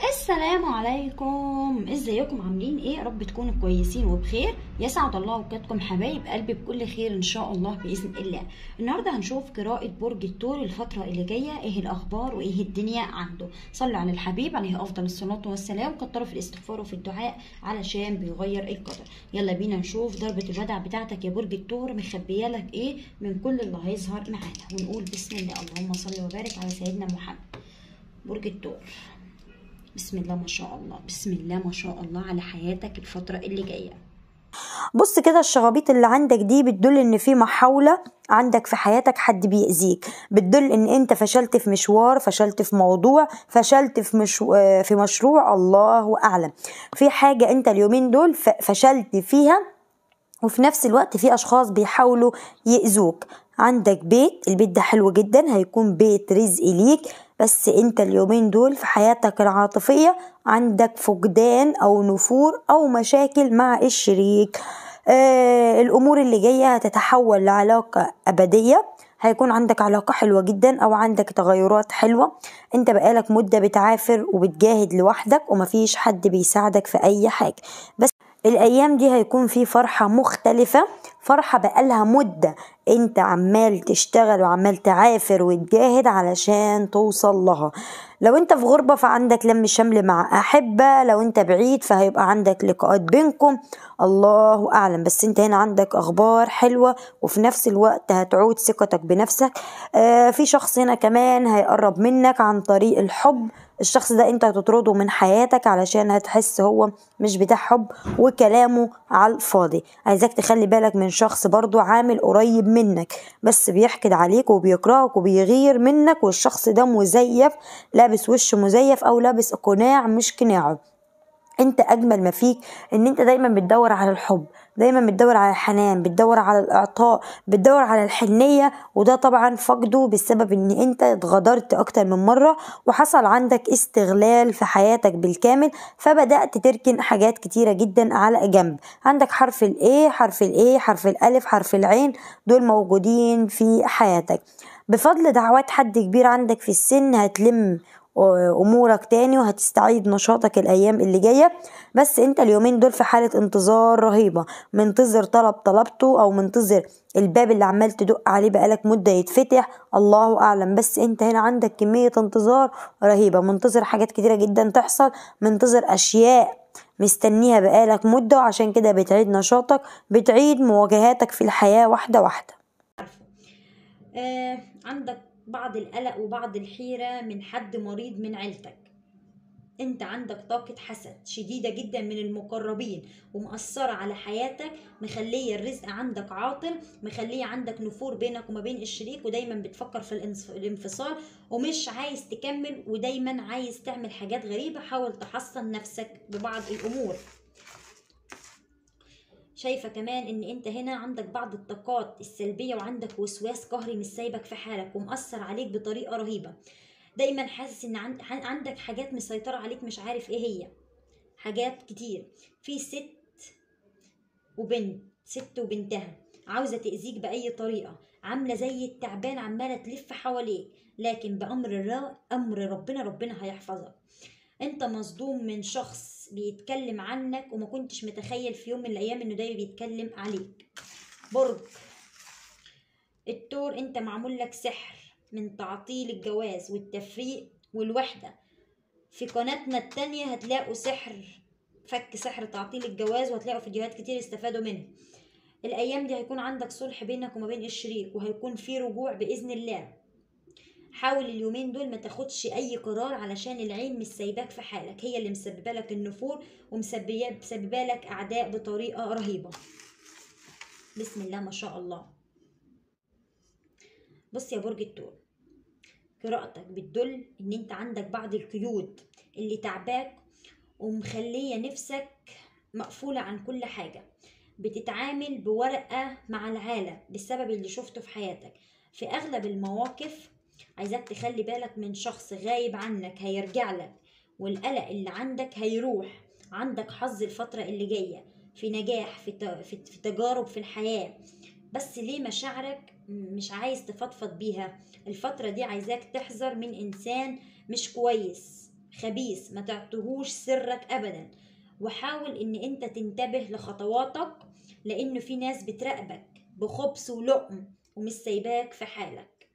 السلام عليكم ازيكم عاملين ايه يا رب تكونوا كويسين وبخير يسعد الله اوقاتكم حبايب قلبي بكل خير ان شاء الله باذن الله النهارده هنشوف قراءه برج الثور الفتره اللي جايه ايه الاخبار وايه الدنيا عنده صلوا على الحبيب عليه افضل الصلاه والسلام كتروا في الاستغفار وفي الدعاء علشان بيغير القدر يلا بينا نشوف ضربه الودع بتاعتك يا برج الثور مخبيه لك ايه من كل اللي هيظهر معانا ونقول بسم الله اللهم صل وبارك على سيدنا محمد برج الثور بسم الله ما شاء الله بسم الله ما شاء الله على حياتك الفترة اللي جاية بص كده الشغابيط اللي عندك دي بتدل ان في محاولة عندك في حياتك حد بيأذيك بتدل ان انت فشلت في مشوار فشلت في موضوع فشلت في مشو... في مشروع الله اعلم في حاجة انت اليومين دول ف- فشلت فيها وفي نفس الوقت في اشخاص بيحاولوا يأذوك عندك بيت البيت ده حلو جدا هيكون بيت رزق ليك بس انت اليومين دول في حياتك العاطفية عندك فقدان او نفور او مشاكل مع الشريك آه الامور اللي جاية هتتحول لعلاقة ابدية هيكون عندك علاقة حلوة جدا أو عندك تغيرات حلوة أنت بقالك مدة بتعافر وبتجاهد لوحدك ومفيش حد بيساعدك في أي حاجة بس الأيام دي هيكون في فرحة مختلفة فرحة بقالها مدة انت عمال تشتغل وعمال تعافر وتجاهد علشان توصل لها لو انت في غربة فعندك لم شمل مع أحبة لو انت بعيد فهيبقى عندك لقاءات بينكم الله أعلم بس انت هنا عندك أخبار حلوة وفي نفس الوقت هتعود ثقتك بنفسك آه في شخص هنا كمان هيقرب منك عن طريق الحب الشخص ده انت هتطرده من حياتك علشان هتحس هو مش بتاع حب وكلامه على الفاضي عايزاك تخلي بالك من شخص برضو عامل قريب منك بس بيحقد عليك وبيكرهك وبيغير منك والشخص ده مزيف لابس وش مزيف او لابس قناع مش قناعه انت اجمل ما فيك ان انت دايما بتدور على الحب دايما بتدور على الحنان بتدور على الاعطاء بتدور على الحنيه وده طبعا فقده بسبب ان انت اتغدرت اكتر من مره وحصل عندك استغلال في حياتك بالكامل فبدات تركن حاجات كتيره جدا على جنب عندك حرف الايه حرف الايه حرف الالف حرف العين دول موجودين في حياتك بفضل دعوات حد كبير عندك في السن هتلم امورك تاني وهتستعيد نشاطك الايام اللي جايه بس انت اليومين دول في حاله انتظار رهيبه منتظر طلب طلبته او منتظر الباب اللي عمال تدق عليه بقالك مده يتفتح الله اعلم بس انت هنا عندك كميه انتظار رهيبه منتظر حاجات كتيره جدا تحصل منتظر اشياء مستنيها بقالك مده وعشان كده بتعيد نشاطك بتعيد مواجهاتك في الحياه واحده واحده عارفة آه عندك بعض القلق وبعض الحيرة من حد مريض من عيلتك انت عندك طاقة حسد شديدة جدا من المقربين ومأثرة على حياتك مخلية الرزق عندك عاطل مخلية عندك نفور بينك وما بين الشريك ودايما بتفكر في الانص- الانفصال ومش عايز تكمل ودايما عايز تعمل حاجات غريبة حاول تحصن نفسك ببعض الأمور شايفة كمان ان انت هنا عندك بعض الطاقات السلبية وعندك وسواس قهري مش سايبك في حالك ومأثر عليك بطريقة رهيبة دايما حاسس ان عن- عن- عندك حاجات مسيطرة عليك مش عارف ايه هي حاجات كتير في ست وبنت ست وبنتها عاوزة تأذيك بأي طريقة عاملة زي التعبان عمالة تلف حواليك لكن بأمر الله أمر ربنا ربنا هيحفظك انت مصدوم من شخص بيتكلم عنك وما كنتش متخيل في يوم من الايام انه ده بيتكلم عليك برج التور انت معمول لك سحر من تعطيل الجواز والتفريق والوحدة في قناتنا التانية هتلاقوا سحر فك سحر تعطيل الجواز وهتلاقوا فيديوهات كتير استفادوا منها الايام دي هيكون عندك صلح بينك وما بين الشريك وهيكون في رجوع باذن الله حاول اليومين دول ما تاخدش اي قرار علشان العين مش سايباك في حالك هي اللي مسببه لك النفور ومسببه مسببه لك اعداء بطريقه رهيبه بسم الله ما شاء الله بص يا برج الثور قراءتك بتدل ان انت عندك بعض القيود اللي تعباك ومخليه نفسك مقفوله عن كل حاجه بتتعامل بورقه مع العالم بسبب اللي شفته في حياتك في اغلب المواقف عايزاك تخلي بالك من شخص غايب عنك هيرجع لك والقلق اللي عندك هيروح عندك حظ الفترة اللي جاية في نجاح في ت- في في تجارب في الحياة بس ليه مشاعرك مش عايز تفضفض بيها الفترة دي عايزاك تحذر من إنسان مش كويس خبيث ما تعطيهوش سرك ابدا وحاول ان انت تنتبه لخطواتك لانه في ناس بتراقبك بخبث ولقم ومش سايباك في حالك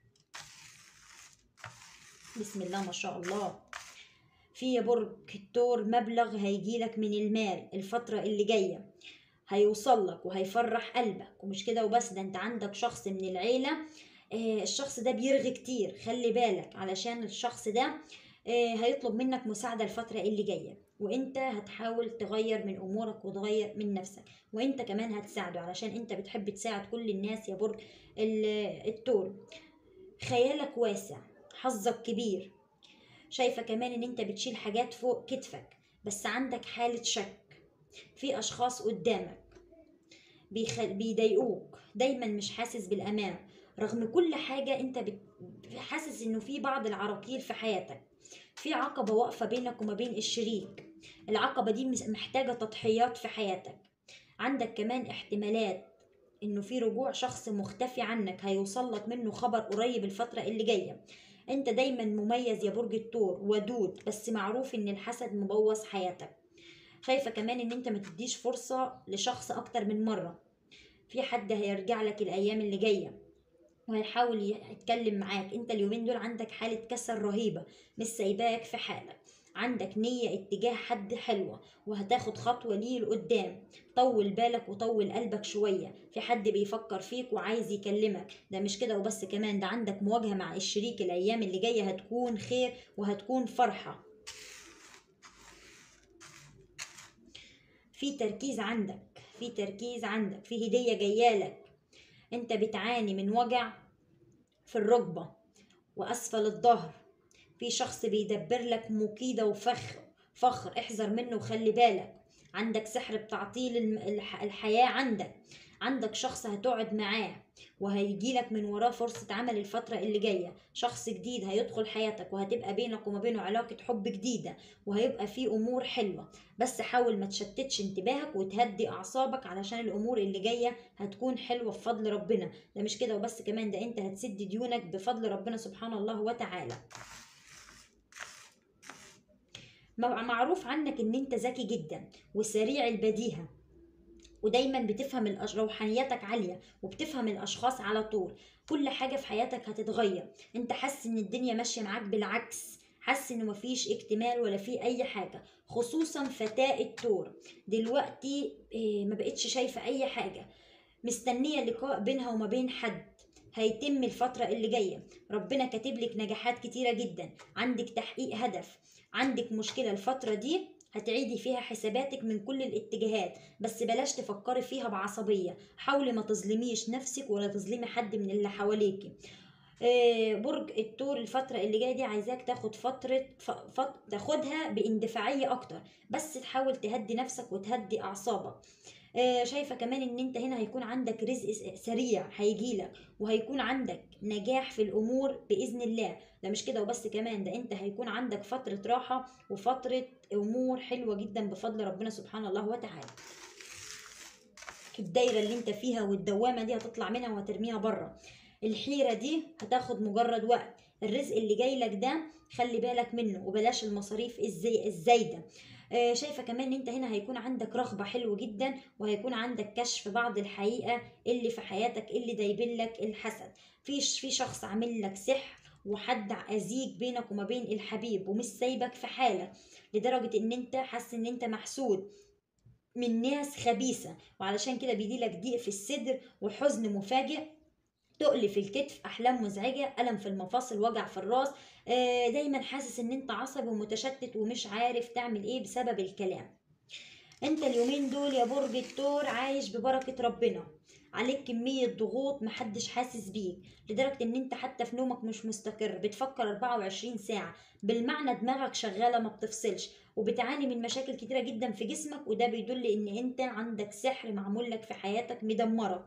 بسم الله ما شاء الله في يا برج الثور مبلغ هيجيلك من المال الفترة اللي جاية هيوصل لك وهيفرح قلبك ومش كده وبس ده انت عندك شخص من العيلة آه الشخص ده بيرغي كتير خلي بالك علشان الشخص ده آه هيطلب منك مساعدة الفترة اللي جاية وانت هتحاول تغير من امورك وتغير من نفسك وانت كمان هتساعده علشان انت بتحب تساعد كل الناس يا برج الثور خيالك واسع حظك كبير شايفة كمان ان انت بتشيل حاجات فوق كتفك بس عندك حالة شك في اشخاص قدامك بيخل... بيضايقوك دايما مش حاسس بالامان رغم كل حاجة انت بت... حاسس انه في بعض العراقيل في حياتك في عقبة واقفة بينك وما بين الشريك العقبة دي محتاجة تضحيات في حياتك عندك كمان احتمالات انه في رجوع شخص مختفي عنك هيوصل لك منه خبر قريب الفترة اللي جاية انت دايما مميز يا برج الثور ودود بس معروف ان الحسد مبوظ حياتك شايفة كمان ان انت ما تديش فرصة لشخص اكتر من مرة في حد هيرجع لك الايام اللي جايه وهيحاول يتكلم معاك انت اليومين دول عندك حالة كسل رهيبة مش سايباك في حالك عندك نية اتجاه حد حلوة وهتاخد خطوة ليه لقدام طول بالك وطول قلبك شوية في حد بيفكر فيك وعايز يكلمك ده مش كده وبس كمان ده عندك مواجهة مع الشريك الأيام اللي جاية هتكون خير وهتكون فرحة في تركيز عندك في تركيز عندك في هدية جايالك انت بتعاني من وجع في الركبة وأسفل الظهر في شخص بيدبر لك مكيدة وفخ فخر احذر منه وخلي بالك عندك سحر بتعطيل الحياة عندك عندك شخص هتقعد معاه وهيجيلك من وراه فرصة عمل الفترة اللي جاية شخص جديد هيدخل حياتك وهتبقى بينك وما بينه علاقة حب جديدة وهيبقى في أمور حلوة بس حاول ما تشتتش انتباهك وتهدي أعصابك علشان الأمور اللي جاية هتكون حلوة بفضل ربنا ده مش كده وبس كمان ده انت هتسد ديونك بفضل ربنا سبحانه الله وتعالى معروف عنك ان انت ذكي جدا وسريع البديهه ودايما بتفهم الأش... روحانيتك عاليه وبتفهم الاشخاص على طول كل حاجه في حياتك هتتغير انت حاسس ان الدنيا ماشيه معاك بالعكس حاسس ان مفيش اكتمال ولا في اي حاجه خصوصا فتاة التور دلوقتي إيه ما بقتش شايفه اي حاجه مستنيه لقاء بينها وما بين حد هيتم الفترة اللي جاية ربنا كاتب لك نجاحات كتيرة جدا عندك تحقيق هدف عندك مشكلة الفترة دي هتعيدي فيها حساباتك من كل الاتجاهات بس بلاش تفكري فيها بعصبية حاولي ما تظلميش نفسك ولا تظلمي حد من اللي حواليكي برج الثور الفترة اللي جاية دي عايزاك تاخد فترة فت... تاخدها باندفاعية أكتر بس تحاول تهدي نفسك وتهدي أعصابك شايفة كمان ان انت هنا هيكون عندك رزق سريع هيجيلك وهيكون عندك نجاح في الامور باذن الله ده مش كده وبس كمان ده انت هيكون عندك فترة راحة وفترة امور حلوة جدا بفضل ربنا سبحانه الله وتعالى الدايرة اللي انت فيها والدوامة دي هتطلع منها وهترميها بره الحيرة دي هتاخد مجرد وقت الرزق اللي جاي لك ده خلي بالك منه وبلاش المصاريف الزي الزايدة آه شايفة كمان ان انت هنا هيكون عندك رغبة حلوة جدا وهيكون عندك كشف بعض الحقيقة اللي في حياتك اللي دايبين لك الحسد في في شخص عامل لك سحر وحد أزيج بينك وما بين الحبيب ومش سايبك في حالة لدرجة ان انت حاسس ان انت محسود من ناس خبيثة وعلشان كده بيجيلك ضيق في الصدر وحزن مفاجئ تقل في الكتف احلام مزعجه الم في المفاصل وجع في الراس دايما حاسس ان انت عصبي ومتشتت ومش عارف تعمل ايه بسبب الكلام انت اليومين دول يا برج الثور عايش ببركه ربنا عليك كمية ضغوط محدش حاسس بيك لدرجة ان انت حتى في نومك مش مستقر بتفكر 24 ساعة بالمعنى دماغك شغالة ما بتفصلش وبتعاني من مشاكل كتيرة جدا في جسمك وده بيدل ان انت عندك سحر معمول لك في حياتك مدمرك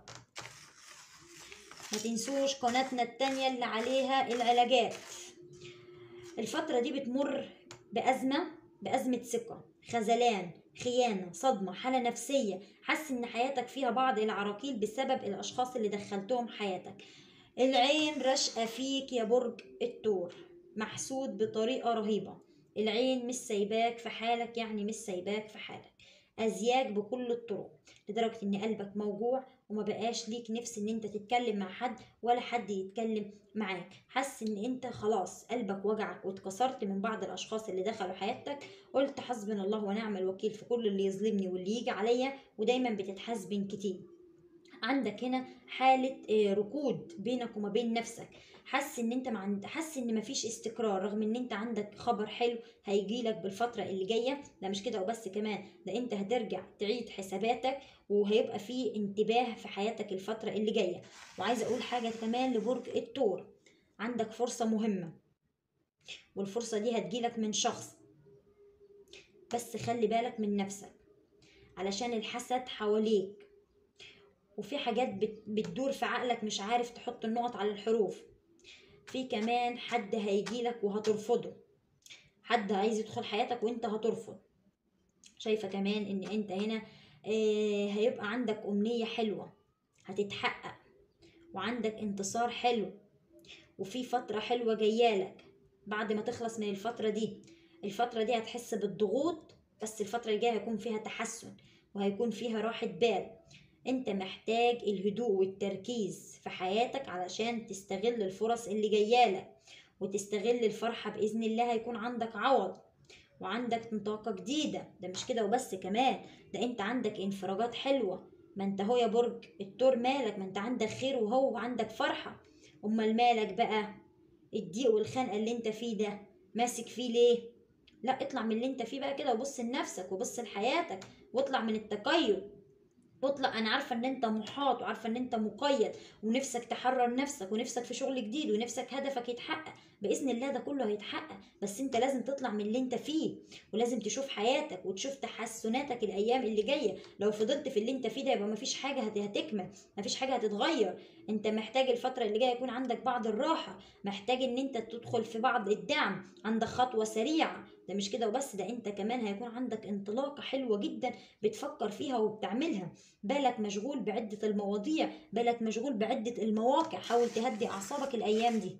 ما تنسوش قناتنا التانية اللي عليها العلاجات الفترة دي بتمر بأزمة بأزمة ثقة خذلان خيانة صدمة حالة نفسية حاسس ان حياتك فيها بعض العراقيل بسبب الاشخاص اللي دخلتهم حياتك العين رشقة فيك يا برج الثور محسود بطريقة رهيبة العين مش سايباك في حالك يعني مش سايباك في حالك أزياك بكل الطرق لدرجة إن قلبك موجوع وما بقاش ليك نفس إن أنت تتكلم مع حد ولا حد يتكلم معاك حاسس إن أنت خلاص قلبك وجعك واتكسرت من بعض الأشخاص اللي دخلوا حياتك قلت حسبنا الله ونعم الوكيل في كل اللي يظلمني واللي يجي عليا ودايما بتتحاسبن كتير عندك هنا حالة آه، ركود بينك وما بين نفسك حاسس ان انت مع حاسس ان مفيش استقرار رغم ان انت عندك خبر حلو هيجيلك بالفترة اللي جاية ده مش كده وبس كمان ده انت هترجع تعيد حساباتك وهيبقى في انتباه في حياتك الفترة اللي جاية وعايزة اقول حاجة كمان لبرج الثور عندك فرصة مهمة والفرصة دي هتجيلك من شخص بس خلي بالك من نفسك علشان الحسد حواليك وفي حاجات بت- بتدور في عقلك مش عارف تحط النقط على الحروف في كمان حد هيجيلك وهترفضه حد عايز يدخل حياتك وانت هترفض شايفة كمان ان انت هنا آه، هيبقى عندك امنية حلوة هتتحقق وعندك انتصار حلو وفي فترة حلوة جايالك بعد ما تخلص من الفترة دي الفترة دي هتحس بالضغوط بس الفترة الجاية هيكون فيها تحسن وهيكون فيها راحة بال انت محتاج الهدوء والتركيز في حياتك علشان تستغل الفرص اللي جايالك وتستغل الفرحة بإذن الله هيكون عندك عوض وعندك طاقة جديدة ده مش كده وبس كمان ده انت عندك انفراجات حلوة ما انت هو يا برج التور مالك ما انت عندك خير وهو عندك فرحة امال مالك بقى الضيق والخنقة اللي انت فيه ده ماسك فيه ليه لا اطلع من اللي انت فيه بقى كده وبص لنفسك وبص لحياتك واطلع من التقيد واطلع انا عارفه ان انت محاط وعارفه ان انت مقيد ونفسك تحرر نفسك ونفسك في شغل جديد ونفسك هدفك يتحقق باذن الله ده كله هيتحقق بس انت لازم تطلع من اللي انت فيه ولازم تشوف حياتك وتشوف تحسناتك الايام اللي جايه لو فضلت في اللي انت فيه ده يبقى مفيش حاجه هت- هتكمل مفيش حاجه هتتغير انت محتاج الفتره اللي جايه يكون عندك بعض الراحه محتاج ان انت تدخل في بعض الدعم عندك خطوه سريعه ده مش كده وبس ده انت كمان هيكون عندك انطلاقه حلوه جدا بتفكر فيها وبتعملها بالك مشغول بعدة المواضيع بالك مشغول بعدة المواقع حاول تهدي أعصابك الأيام دي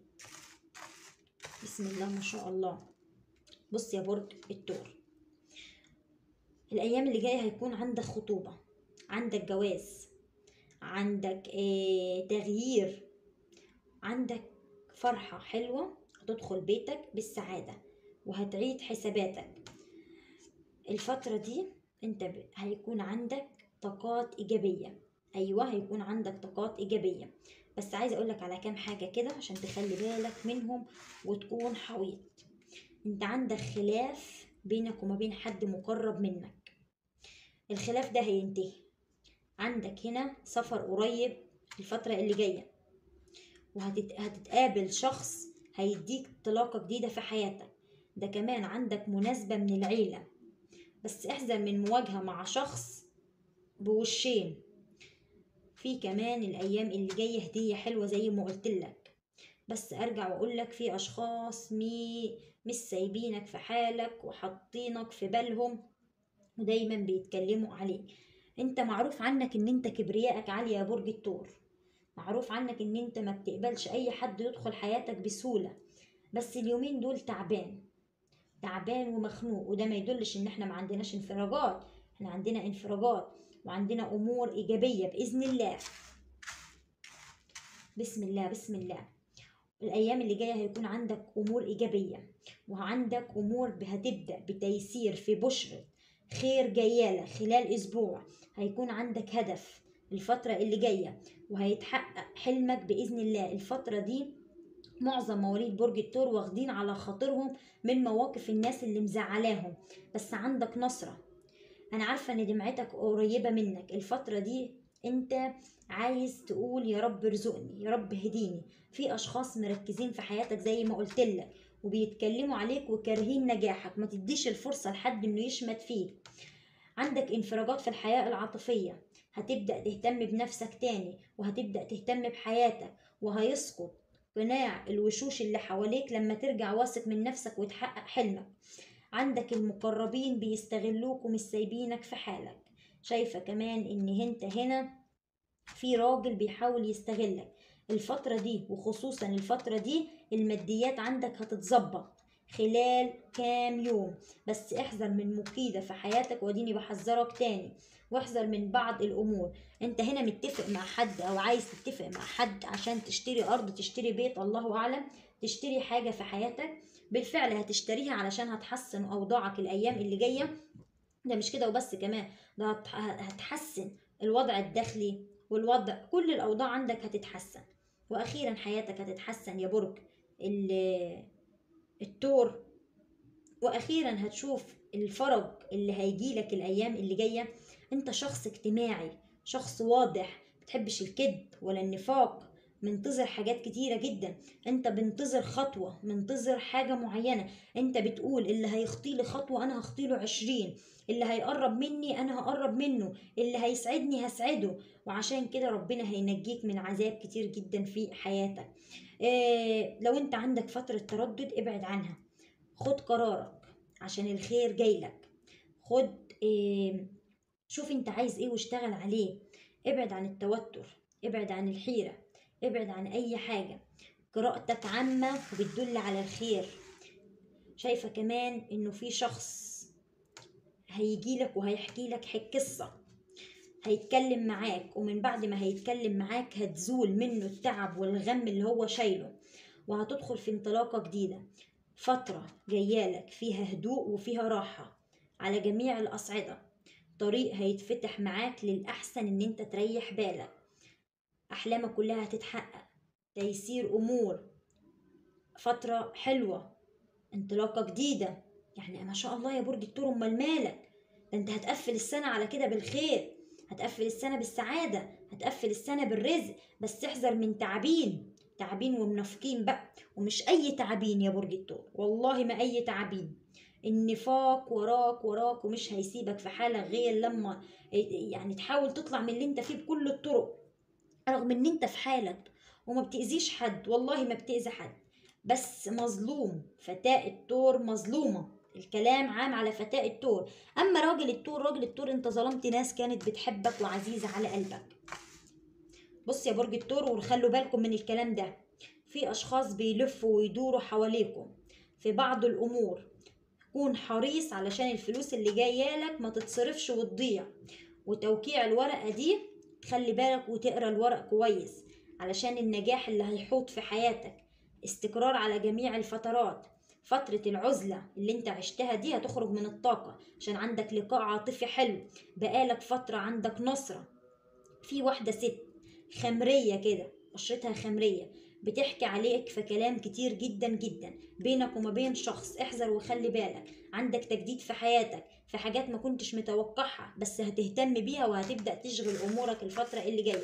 بسم الله ما شاء الله بص يا برج الثور الأيام اللي جاية هيكون عندك خطوبة عندك جواز عندك آه تغيير عندك فرحة حلوة هتدخل بيتك بالسعادة وهتعيد حساباتك الفترة دي انت ب- هيكون عندك طاقات إيجابية أيوة هيكون عندك طاقات إيجابية بس عايزة أقولك على كام حاجة كده عشان تخلي بالك منهم وتكون حويط انت عندك خلاف بينك وما بين حد مقرب منك الخلاف ده هينتهي عندك هنا سفر قريب الفترة اللي جاية وهتتقابل شخص هيديك انطلاقة جديدة في حياتك ده كمان عندك مناسبة من العيلة بس احذر من مواجهة مع شخص بوشين في كمان الايام اللي جايه هديه حلوه زي ما قلت لك بس ارجع واقول لك في اشخاص مي مش سايبينك في حالك وحاطينك في بالهم ودايما بيتكلموا عليك انت معروف عنك ان انت كبريائك عاليه يا برج الثور معروف عنك ان انت ما بتقبلش اي حد يدخل حياتك بسهوله بس اليومين دول تعبان تعبان ومخنوق وده ما يدلش ان احنا ما عندناش انفراجات احنا عندنا انفراجات وعندنا امور ايجابيه باذن الله بسم الله بسم الله الايام اللي جايه هيكون عندك امور ايجابيه وعندك امور هتبدا بتيسير في بشرة خير جايالك خلال اسبوع هيكون عندك هدف الفترة اللي جاية وهيتحقق حلمك بإذن الله الفترة دي معظم مواليد برج الثور واخدين على خاطرهم من مواقف الناس اللي مزعلاهم بس عندك نصرة انا عارفة ان دمعتك قريبة منك الفترة دي انت عايز تقول يا رب ارزقني يا رب هديني في اشخاص مركزين في حياتك زي ما قلت لك وبيتكلموا عليك وكارهين نجاحك ما تديش الفرصة لحد انه يشمت فيك عندك انفراجات في الحياة العاطفية هتبدأ تهتم بنفسك تاني وهتبدأ تهتم بحياتك وهيسقط قناع الوشوش اللي حواليك لما ترجع واثق من نفسك وتحقق حلمك عندك المقربين بيستغلوك ومش سايبينك في حالك شايفة كمان ان انت هنا في راجل بيحاول يستغلك الفترة دي وخصوصا الفترة دي الماديات عندك هتتظبط خلال كام يوم بس احذر من مكيدة في حياتك واديني بحذرك تاني واحذر من بعض الامور انت هنا متفق مع حد او عايز تتفق مع حد عشان تشتري ارض تشتري بيت الله اعلم تشتري حاجة في حياتك بالفعل هتشتريها علشان هتحسن اوضاعك الايام اللي جاية ده مش كده وبس كمان ده هت- هتحسن الوضع الداخلي والوضع كل الاوضاع عندك هتتحسن واخيرا حياتك هتتحسن يا برج ال- التور واخيرا هتشوف الفرج اللي هيجيلك الايام اللي جايه انت شخص اجتماعي شخص واضح بتحبش الكذب ولا النفاق منتظر حاجات كتيرة جدا انت بنتظر خطوة منتظر حاجة معينة انت بتقول اللي هيخطي لي خطوة انا هخطي له عشرين اللي هيقرب مني انا هقرب منه اللي هيسعدني هسعده وعشان كده ربنا هينجيك من عذاب كتير جدا في حياتك إيه لو انت عندك فترة تردد ابعد عنها خد قرارك عشان الخير جايلك خد إيه شوف انت عايز ايه واشتغل عليه ابعد عن التوتر ابعد عن الحيرة ابعد عن اي حاجة قراءتك عامة وبتدل على الخير شايفة كمان انه في شخص هيجيلك وهيحكي لك قصة هيتكلم معاك ومن بعد ما هيتكلم معاك هتزول منه التعب والغم اللي هو شايله وهتدخل في انطلاقة جديدة فترة جايالك فيها هدوء وفيها راحة على جميع الأصعدة طريق هيتفتح معاك للأحسن إن أنت تريح بالك أحلامك كلها هتتحقق تيسير أمور فترة حلوة انطلاقة جديدة يعني ما شاء الله يا برج الثور أمال مالك ده أنت هتقفل السنة على كده بالخير هتقفل السنة بالسعادة هتقفل السنة بالرزق بس احذر من تعابين تعابين ومنافقين بقى ومش أي تعابين يا برج الثور والله ما أي تعابين النفاق وراك وراك ومش هيسيبك في حالك غير لما يعني تحاول تطلع من اللي انت فيه بكل الطرق رغم ان انت في حالك وما بتأذيش حد والله ما بتأذي حد بس مظلوم فتاة التور مظلومة الكلام عام على فتاة التور اما راجل التور راجل التور انت ظلمت ناس كانت بتحبك وعزيزة على قلبك بص يا برج التور وخلوا بالكم من الكلام ده في اشخاص بيلفوا ويدوروا حواليكم في بعض الامور كون حريص علشان الفلوس اللي جايالك ما تتصرفش وتضيع وتوقيع الورقة دي خلي بالك وتقرا الورق كويس علشان النجاح اللي هيحوط في حياتك استقرار على جميع الفترات فترة العزلة اللي انت عشتها دي هتخرج من الطاقة عشان عندك لقاء عاطفي حلو بقالك فترة عندك نصرة في واحدة ست خمرية كده بشرتها خمرية بتحكي عليك في كلام كتير جدا جدا بينك وما بين شخص احذر وخلي بالك عندك تجديد في حياتك في حاجات ما كنتش متوقعها بس هتهتم بيها وهتبدأ تشغل أمورك الفترة اللي جاية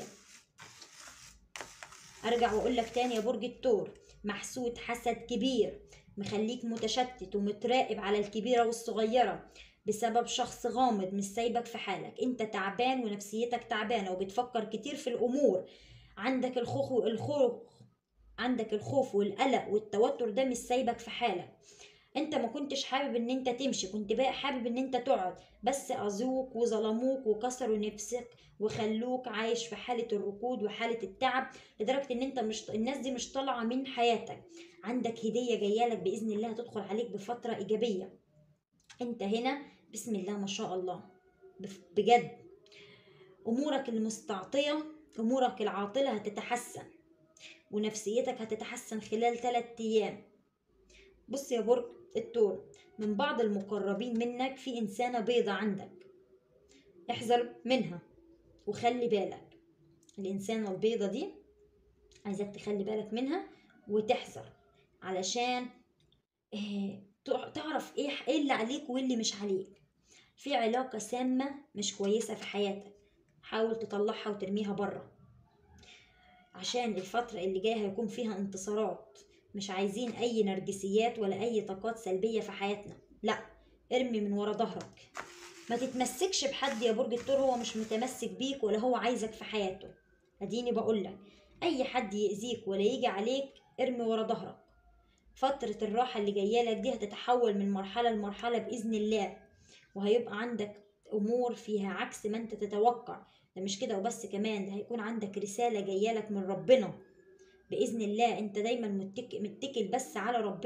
أرجع وأقول لك تاني يا برج الثور محسود حسد كبير مخليك متشتت ومتراقب على الكبيرة والصغيرة بسبب شخص غامض مش سايبك في حالك انت تعبان ونفسيتك تعبانة وبتفكر كتير في الأمور عندك الخوف والخوف عندك الخوف والقلق والتوتر ده مش سايبك في حالك انت ما كنتش حابب ان انت تمشي كنت بقى حابب ان انت تقعد بس اذوك وظلموك وكسروا نفسك وخلوك عايش في حالة الركود وحالة التعب لدرجة ان انت مش الناس دي مش طالعة من حياتك عندك هدية جايالك بإذن الله هتدخل عليك بفترة إيجابية انت هنا بسم الله ما شاء الله بجد أمورك المستعطية أمورك العاطلة هتتحسن ونفسيتك هتتحسن خلال ثلاثة أيام بص يا برج التور من بعض المقربين منك في إنسانة بيضة عندك احذر منها وخلي بالك الإنسانة البيضة دي عايزك تخلي بالك منها وتحذر علشان اه تعرف ايه ايه اللي عليك وايه اللي مش عليك في علاقة سامة مش كويسة في حياتك حاول تطلعها وترميها بره عشان الفترة اللي جاية هيكون فيها انتصارات مش عايزين أي نرجسيات ولا أي طاقات سلبية في حياتنا لا ارمي من ورا ظهرك ما تتمسكش بحد يا برج الثور هو مش متمسك بيك ولا هو عايزك في حياته اديني بقولك اي حد يأذيك ولا يجي عليك ارمي ورا ظهرك فترة الراحة اللي جايالك دي هتتحول من مرحلة لمرحلة بإذن الله وهيبقى عندك أمور فيها عكس ما أنت تتوقع ده مش كده وبس كمان ده هيكون عندك رسالة جايالك من ربنا بإذن الله أنت دايما متك... متكل بس على ربنا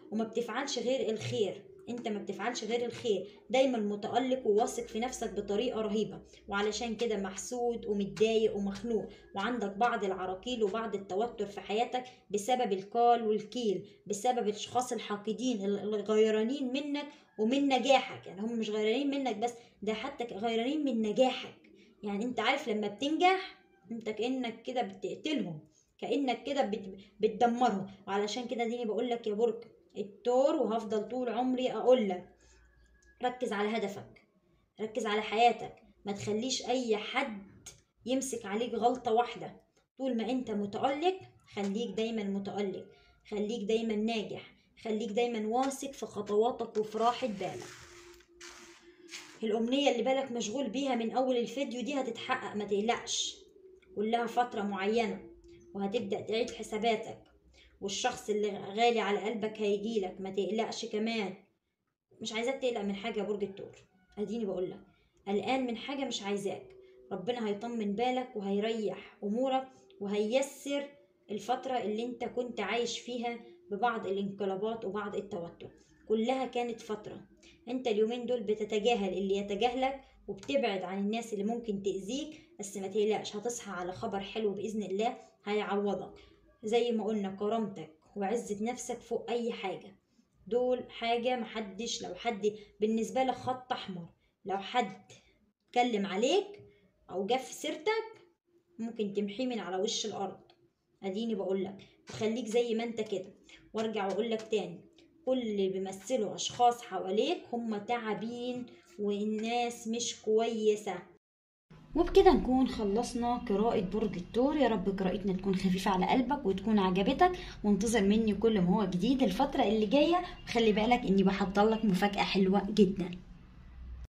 وما بتفعلش غير الخير انت ما بتفعلش غير الخير دايما متألق وواثق في نفسك بطريقة رهيبة وعلشان كده محسود ومتضايق ومخنوق وعندك بعض العراقيل وبعض التوتر في حياتك بسبب القال والكيل بسبب الاشخاص الحاقدين اللي غيرانين منك ومن نجاحك يعني هم مش غيرانين منك بس ده حتى غيرانين من نجاحك يعني انت عارف لما بتنجح انت كأنك كده بتقتلهم كأنك كده بت- بتدمرهم وعلشان كده ديني بقول لك يا برج الثور وهفضل طول عمري اقول لك ركز على هدفك ركز على حياتك ما تخليش اي حد يمسك عليك غلطة واحدة طول ما انت متألق خليك دايما متألق خليك دايما ناجح خليك دايما واثق في خطواتك وفي راحة بالك الأمنية اللي بالك مشغول بيها من أول الفيديو دي هتتحقق ما تقلقش كلها فترة معينة وهتبدأ تعيد حساباتك والشخص اللي غالي على قلبك هيجيلك ما تقلقش كمان مش عايزاك تقلق من حاجة يا برج الثور اديني بقولك قلقان من حاجة مش عايزاك ربنا هيطمن بالك وهيريح امورك وهيسر الفترة اللي انت كنت عايش فيها ببعض الانقلابات وبعض التوتر كلها كانت فترة انت اليومين دول بتتجاهل اللي يتجاهلك وبتبعد عن الناس اللي ممكن تأذيك بس ما تقلقش هتصحى على خبر حلو بإذن الله هيعوضك زي ما قلنا كرامتك وعزة نفسك فوق أي حاجة دول حاجة محدش لو حد بالنسبة لك خط أحمر لو حد اتكلم عليك أو جاب في سيرتك ممكن تمحيه من على وش الأرض أديني بقولك وخليك زي ما انت كده وارجع واقولك تاني كل اللي بيمثلوا أشخاص حواليك هم تعبين والناس مش كويسة وبكده نكون خلصنا قراءة برج الثور يا رب قراءتنا تكون خفيفة على قلبك وتكون عجبتك وانتظر مني كل ما هو جديد الفترة اللي جاية وخلي بالك اني بحضر لك مفاجأة حلوة جدا